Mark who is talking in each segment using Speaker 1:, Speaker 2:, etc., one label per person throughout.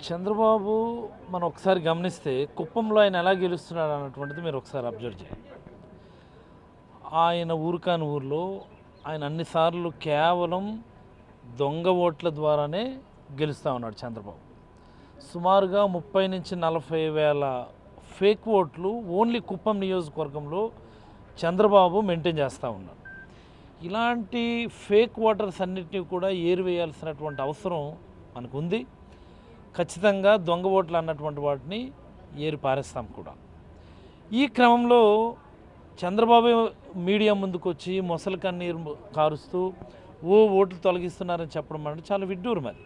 Speaker 1: చంద్రబాబు మనం ఒకసారి గమనిస్తే కుప్పంలో ఆయన ఎలా గెలుస్తున్నాడు అన్నటువంటిది మీరు ఒకసారి అబ్జర్వ్ చేయండి ఆయన ఊరుకాని ఊర్లో ఆయన అన్నిసార్లు కేవలం దొంగ ఓట్ల ద్వారానే గెలుస్తూ ఉన్నాడు చంద్రబాబు సుమారుగా ముప్పై నుంచి నలభై వేల ఫేక్ ఓట్లు ఓన్లీ కుప్పం నియోజకవర్గంలో చంద్రబాబు మెయింటైన్ చేస్తూ ఉన్నారు ఇలాంటి ఫేక్ ఓటర్స్ అన్నిటినీ కూడా ఏరివేయాల్సినటువంటి అవసరం మనకు ఉంది ఖచ్చితంగా దొంగ ఓట్లు అన్నటువంటి వాటిని ఏరి పారేస్తాం కూడా ఈ క్రమంలో చంద్రబాబు మీడియా ముందుకు వచ్చి మొసలి కన్నీరు కారుస్తూ ఓ ఓట్లు తొలగిస్తున్నారని చెప్పడం అంటే చాలా విడ్డూరం అది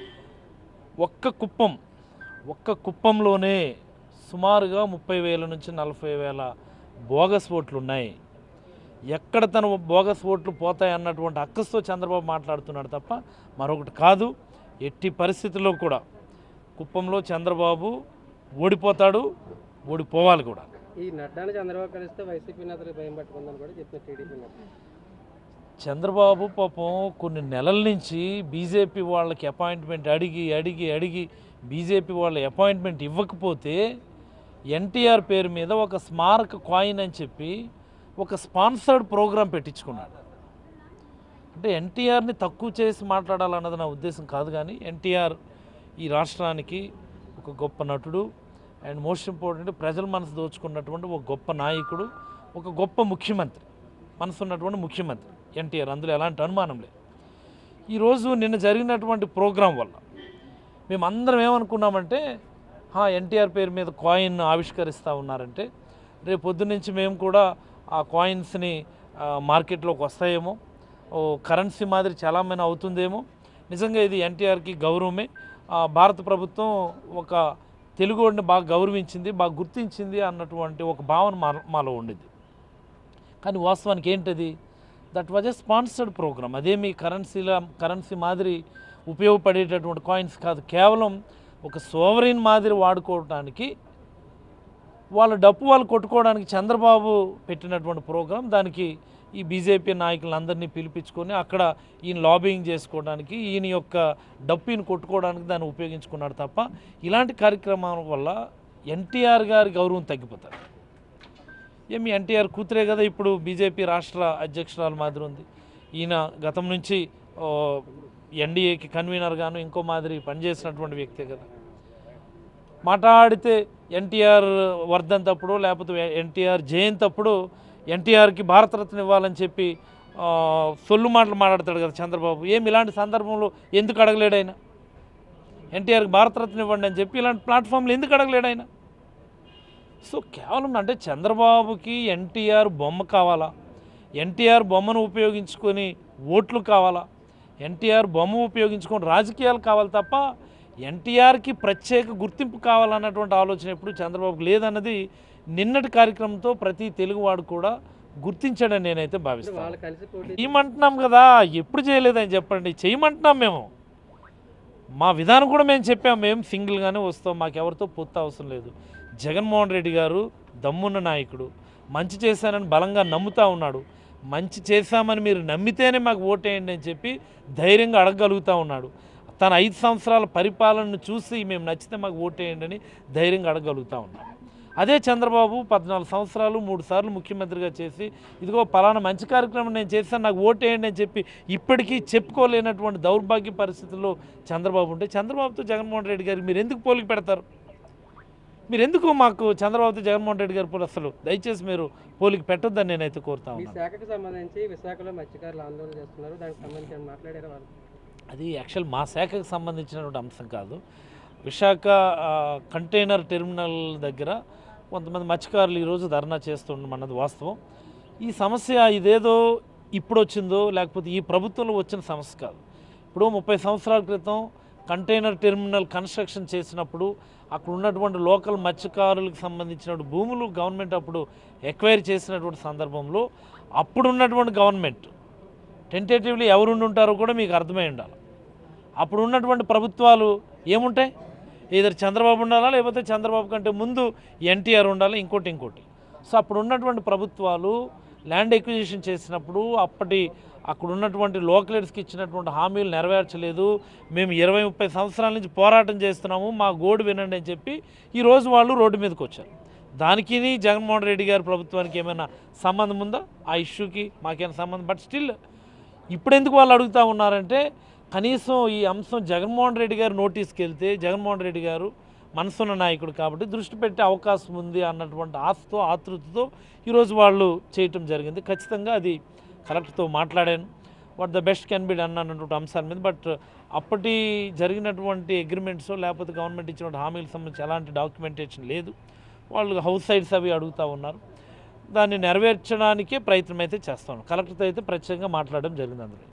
Speaker 1: ఒక్క కుప్పం ఒక్క కుప్పంలోనే సుమారుగా ముప్పై వేల నుంచి నలభై వేల బోగస్ ఓట్లు ఉన్నాయి ఎక్కడ తన బోగస్ ఓట్లు పోతాయి అన్నటువంటి అక్కస్తో చంద్రబాబు మాట్లాడుతున్నాడు తప్ప మరొకటి కాదు ఎట్టి పరిస్థితుల్లో కూడా కుప్పంలో చంద్రబాబు ఓడిపోతాడు ఓడిపోవాలి కూడా
Speaker 2: ఈ నడ్డాని చంద్రబాబు కలిస్తే వైసీపీ నేతలు భయం పట్టుకుందని కూడా చెప్పిన టీడీపీ నేతలు
Speaker 1: చంద్రబాబు పాపం కొన్ని నెలల నుంచి బీజేపీ వాళ్ళకి అపాయింట్మెంట్ అడిగి అడిగి అడిగి బీజేపీ వాళ్ళ అపాయింట్మెంట్ ఇవ్వకపోతే ఎన్టీఆర్ పేరు మీద ఒక స్మారక కాయిన్ అని చెప్పి ఒక స్పాన్సర్డ్ ప్రోగ్రాం పెట్టించుకున్నాడు అంటే ఎన్టీఆర్ని తక్కువ చేసి మాట్లాడాలన్నది నా ఉద్దేశం కాదు కానీ ఎన్టీఆర్ ఈ రాష్ట్రానికి ఒక గొప్ప నటుడు అండ్ మోస్ట్ ఇంపార్టెంట్ ప్రజల మనసు దోచుకున్నటువంటి ఒక గొప్ప నాయకుడు ఒక గొప్ప ముఖ్యమంత్రి మనసు ఉన్నటువంటి ముఖ్యమంత్రి ఎన్టీఆర్ అందులో ఎలాంటి అనుమానం లేదు ఈరోజు నిన్న జరిగినటువంటి ప్రోగ్రాం వల్ల మేము అందరం ఏమనుకున్నామంటే "హా, ఎన్టీఆర్ పేరు మీద కాయిన్ ఆవిష్కరిస్తూ ఉన్నారంటే రేపు పొద్దున్నుంచి మేము కూడా ఆ కాయిన్స్ని ఆ, మార్కెట్లోకి వస్తాయేమో ఓ కరెన్సీ మాదిరి చాలామంది అవుతుందేమో నిజంగా ఇది ఎన్టీఆర్కి గౌరవమే ఆ, భారత ప్రభుత్వం ఒక తెలుగుని బాగా గౌరవించింది బాగా గుర్తించింది అన్నటువంటి ఒక భావన మా మాలో ఉండింది కానీ వాస్తవానికి ఏంటది that was a sponsored program అదేమి కరెన్సీల కరెన్సీ మాదిరి ఉపయోగపడేటటువంటి కాయిన్స్ కాదు కేవలం ఒక సోవరిన్ మాదిరి వాడుకోవడానికి వాళ్ళ డప్పు వాళ్ళు కొట్టుకోవడానికి చంద్రబాబు పెట్టినటువంటి ప్రోగ్రాం దానికి ఈ బీజేపీ నాయకులందరినీ పిలిపించుకొని అక్కడ ఈయన లాబింగ్ చేసుకోవడానికి ఈయన యొక్క డప్పు ఈయన కొట్టుకోవడానికి దాన్ని ఉపయోగించుకున్నాడు తప్ప ఇలాంటి కార్యక్రమాల వల్ల ఎన్టీఆర్ గారి గౌరవం తగ్గిపోతారు ఏమి ఎన్టీఆర్ కూతురే కదా ఇప్పుడు బీజేపీ రాష్ట్ర అధ్యక్షురాలు మాదిరి ఉంది ఈయన గతం నుంచి ఎన్డీఏకి కన్వీనర్గాను ఇంకో మాదిరి పనిచేసినటువంటి వ్యక్తే కదా మాట్లాడితే ఎన్టీఆర్ వర్ధంతప్పుడు లేకపోతే ఎన్టీఆర్ జయంతప్పుడు ఎన్టీఆర్కి భారతరత్న ఇవ్వాలని చెప్పి ఆ, సొల్లు మాటలు మాట్లాడతాడు కదా చంద్రబాబు ఏమి ఇలాంటి సందర్భంలో ఎందుకు అడగలేడు ఆయన ఎన్టీఆర్కి భారతరత్న ఇవ్వండి అని చెప్పి ఇలాంటి ప్లాట్ఫామ్లు ఎందుకు అడగలేడు ఆయన సో కేవలం అంటే చంద్రబాబుకి ఎన్టీఆర్ బొమ్మ కావాలా ఎన్టీఆర్ బొమ్మను ఉపయోగించుకొని ఓట్లు కావాలా ఎన్టీఆర్ బొమ్మ ఉపయోగించుకొని రాజకీయాలు కావాలి తప్ప ఎన్టీఆర్కి ప్రత్యేక గుర్తింపు కావాలన్నటువంటి ఆలోచన ఎప్పుడు చంద్రబాబుకి లేదన్నది నిన్నటి కార్యక్రమంతో ప్రతి తెలుగువాడు కూడా గుర్తించాడని నేనైతే
Speaker 2: అంటే
Speaker 1: భావిస్తాను
Speaker 2: వాళ్ళు కలిసి పోటీ
Speaker 1: చేయమంటున్నాం కదా ఎప్పుడు చేయలేదని చెప్పండి చేయమంటున్నాం మేము మా విధానం కూడా మేము చెప్పాము మేము సింగిల్గానే వస్తాం మాకెవరితో పొత్తు అవసరం లేదు జగన్మోహన్ రెడ్డి గారు దమ్మున్న నాయకుడు మంచి చేశానని బలంగా నమ్ముతా ఉన్నాడు మంచి చేశామని మీరు నమ్మితేనే మాకు ఓటేయండి అని చెప్పి ధైర్యంగా అడగగలుగుతా ఉన్నాడు తన ఐదు సంవత్సరాల పరిపాలనను చూసి మేము నచ్చితే మాకు ఓటేయండి అని ధైర్యంగా అడగగలుగుతా ఉన్నాడు అదే చంద్రబాబు పద్నాలుగు సంవత్సరాలు మూడు సార్లు ముఖ్యమంత్రిగా చేసి ఇదిగో పలానా మంచి కార్యక్రమం నేను చేశాను నాకు ఓటేయండి అని చెప్పి ఇప్పటికీ చెప్పుకోలేనటువంటి దౌర్భాగ్య పరిస్థితుల్లో చంద్రబాబు ఉంటే చంద్రబాబుతో జగన్మోహన్ రెడ్డి గారికి మీరు ఎందుకు పోలికి పెడతారు మీరు ఎందుకు మాకు చంద్రబాబుతో జగన్మోహన్ రెడ్డి గారి పోలి అసలు దయచేసి మీరు పోలికి పెట్టొద్దని నేనైతే కోరుతా
Speaker 2: మీ
Speaker 1: ఉన్నాను
Speaker 2: శాఖకు సంబంధించి విశాఖలో మత్స్యకారులు ఆందోళన చేస్తున్నారు దానికి సంబంధించి ఏమైనా మాట్లాడారు వాళ్ళు
Speaker 1: అది యాక్చువల్ మా శాఖకు సంబంధించినటువంటి అంశం కాదు విశాఖ ఆ, కంటైనర్ టెర్మినల్ దగ్గర కొంతమంది మత్స్యకారులు ఈరోజు ధర్నా చేస్తుండమన్నది వాస్తవం ఈ సమస్య ఇదేదో ఇప్పుడు వచ్చిందో లేకపోతే ఈ ప్రభుత్వంలో వచ్చిన సమస్య కాదు ఇప్పుడు ముప్పై సంవత్సరాల క్రితం కంటైనర్ టెర్మినల్ కన్స్ట్రక్షన్ చేసినప్పుడు అక్కడ ఉన్నటువంటి లోకల్ మత్స్యకారులకు సంబంధించిన భూములు గవర్నమెంట్ అప్పుడు ఎక్వైర్ చేసినటువంటి సందర్భంలో అప్పుడు ఉన్నటువంటి గవర్నమెంట్ టెంటేటివ్లీ ఎవరు ఉండి ఉంటారో కూడా మీకు అర్థమై ఉండాలి అప్పుడు ఉన్నటువంటి ప్రభుత్వాలు ఏముంటాయి ఏదో చంద్రబాబు ఉండాలా లేకపోతే చంద్రబాబు కంటే ముందు ఎన్టీఆర్ ఉండాలి ఇంకోటి ఇంకోటి సో అప్పుడు ఉన్నటువంటి ప్రభుత్వాలు ల్యాండ్ ఎక్విజిషన్ చేసినప్పుడు అప్పటి అక్కడ ఉన్నటువంటి లోకలేట్స్కి ఇచ్చినటువంటి హామీలు నెరవేర్చలేదు మేము ఇరవై ముప్పై సంవత్సరాల నుంచి పోరాటం చేస్తున్నాము మా గోడు వినండి అని చెప్పి ఈరోజు వాళ్ళు రోడ్డు మీదకి వచ్చారు దానికి జగన్మోహన్ రెడ్డి గారి ప్రభుత్వానికి ఏమైనా సంబంధం ఉందా ఆ ఇష్యూకి మాకేమైనా సంబంధం బట్ స్టిల్ ఇప్పుడు ఎందుకు వాళ్ళు అడుగుతా ఉన్నారంటే కనీసం ఈ అంశం జగన్మోహన్ రెడ్డి గారు నోటీస్కి వెళ్తే జగన్మోహన్ రెడ్డి గారు మనసున్న నాయకుడు కాబట్టి దృష్టి పెట్టే అవకాశం ఉంది అన్నటువంటి ఆశతో ఆతృతతో ఈరోజు వాళ్ళు చేయటం జరిగింది ఖచ్చితంగా అది కలెక్టర్తో మాట్లాడాను what the best can be done అన్నటువంటి అంశాల మీద బట్ అప్పటి జరిగినటువంటి అగ్రిమెంట్స్ లేకపోతే గవర్నమెంట్ ఇచ్చినటువంటి హామీలకు సంబంధించి ఎలాంటి డాక్యుమెంటేషన్ లేదు వాళ్ళు హౌస్ సైడ్స్ అవి అడుగుతూ ఉన్నారు దాన్ని నెరవేర్చడానికే ప్రయత్నం అయితే చేస్తాను కలెక్టర్తో అయితే ప్రత్యేకంగా మాట్లాడడం జరిగింది అందులో